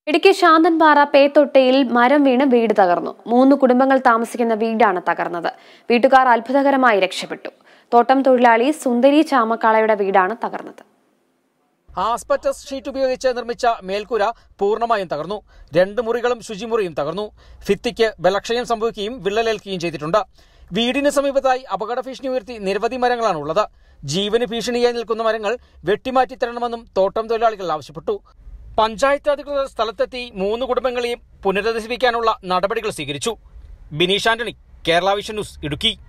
ഇടുക്കി ശാന്തൻപാറ പേത്തൊട്ടയിൽ മരം വീണ് വീട് തകർന്നു മൂന്ന് കുടുംബങ്ങൾ താമസിക്കുന്ന വീടാണ് തകർന്നത് വീട്ടുകാർ അത്ഭുതകരമായി രക്ഷപ്പെട്ടു തോട്ടം തൊഴിലാളി സുന്ദരി ചാമക്കാളയുടെ വീടാണ് തകർന്നത് ആസ്പെറ്റസ് ഷീറ്റ് ഉപയോഗിച്ച് നിർമ്മിച്ച മേൽക്കൂര പൂർണ്ണമായും തകർന്നു രണ്ട് മുറികളും ശുചിമുറിയും തകർന്നു ഭിത്തിക്ക് ബലക്ഷയം സംഭവിക്കുകയും വിള്ളലേൽക്കുകയും ചെയ്തിട്ടുണ്ട് വീടിന് സമീപത്തായി അപകട ഭീഷണി ഉയർത്തി നിരവധി മരങ്ങളാണ് ഉള്ളത് ജീവന് ഭീഷണിയായി നിൽക്കുന്ന മരങ്ങൾ വെട്ടിമാറ്റി തരണമെന്നും തോട്ടം തൊഴിലാളികൾ ആവശ്യപ്പെട്ടു പഞ്ചായത്ത് അധികൃതർ സ്ഥലത്തെത്തി മൂന്ന് കുടുംബങ്ങളെയും പുനരധിവസിപ്പിക്കാനുള്ള നടപടികൾ സ്വീകരിച്ചു ബിനീഷ് ആന്റണി കേരള വിഷൻ ന്യൂസ് ഇടുക്കി